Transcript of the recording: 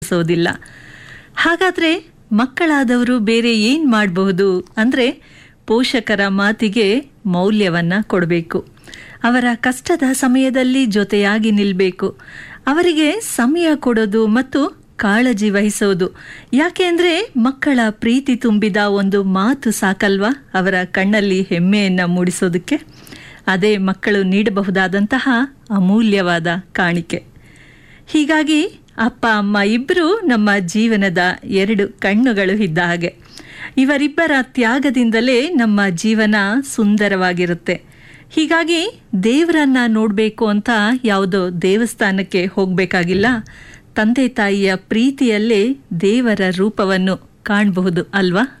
ಸೋದಿಲ್ಲ ಹಾಗಾದ್ರೆ ಮಕ್ಕಳಾದವರು ಬೇರೆ ಏನ್ ಮಾಡಬಹುದು ಅಂದ್ರೆ ಪೋಷಕರ ಮಾತಿಗೆ ಮೌಲ್ಯವನ್ನ ಕೊಡಬೇಕು ಅವರ ಕಷ್ಟದ ಸಮಯದಲ್ಲಿ ಜೊತೆಯಾಗಿ ನಿಲ್ಲಬೇಕು ಅವರಿಗೆ ಸಮಯ ಕೊಡೋದು ಮತ್ತು ಕಾಳಜಿ ವಹಿಸೋದು ಯಾಕೆ ಅಂದರೆ ಮಕ್ಕಳ ಪ್ರೀತಿ ತುಂಬಿದ ಒಂದು ಮಾತು ಸಾಕಲ್ವಾ ಅವರ ಕಣ್ಣಲ್ಲಿ ಹೆಮ್ಮೆಯನ್ನು ಮೂಡಿಸೋದಕ್ಕೆ ಅದೇ ಮಕ್ಕಳು ನೀಡಬಹುದಾದಂತಹ ಅಮೂಲ್ಯವಾದ ಕಾಣಿಕೆ ಹೀಗಾಗಿ ಅಪ್ಪ ಅಮ್ಮ ಇಬ್ಬರು ನಮ್ಮ ಜೀವನದ ಎರಡು ಕಣ್ಣುಗಳು ಇದ್ದ ಹಾಗೆ ಇವರಿಬ್ಬರ ತ್ಯಾಗದಿಂದಲೇ ನಮ್ಮ ಜೀವನ ಸುಂದರವಾಗಿರುತ್ತೆ ಹೀಗಾಗಿ ದೇವರನ್ನ ನೋಡಬೇಕು ಅಂತ ಯಾವುದೋ ದೇವಸ್ಥಾನಕ್ಕೆ ಹೋಗಬೇಕಾಗಿಲ್ಲ ತಂದೆ ತಾಯಿಯ ಪ್ರೀತಿಯಲ್ಲೇ ದೇವರ ರೂಪವನ್ನು ಕಾಣಬಹುದು ಅಲ್ವಾ